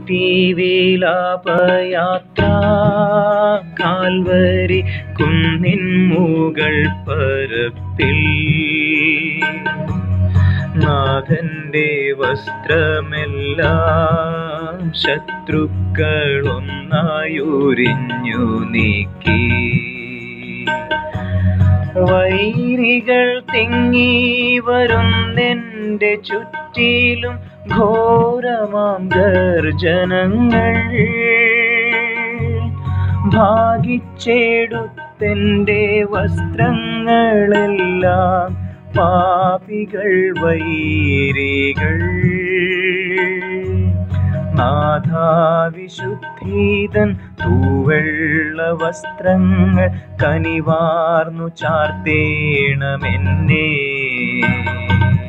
നീട്ടി വിലാപയാത്ര കാൽവരി കുന്നിൻ മുകൾ പരപ്പിൽ നാഥന്റെ വസ്ത്രമെല്ലാം ശത്രുക്കൾ ഒന്നായുരിഞ്ഞു നീക്കി വൈരികൾ തിങ്ങി വരുന്നെന്റെ ചുറ്റിലും ഘോരമാം ഗർജനങ്ങൾ ഭാഗിച്ചെടുത്തെന്റെ വസ്ത്രങ്ങളെല്ലാം പാപികൾ വൈരികൾ നാഥാവിശുദ്ധീതൻ തൂവെള്ള വസ്ത്രങ്ങൾ കനിവാർന്നു ചാർത്തേണമെന്നേ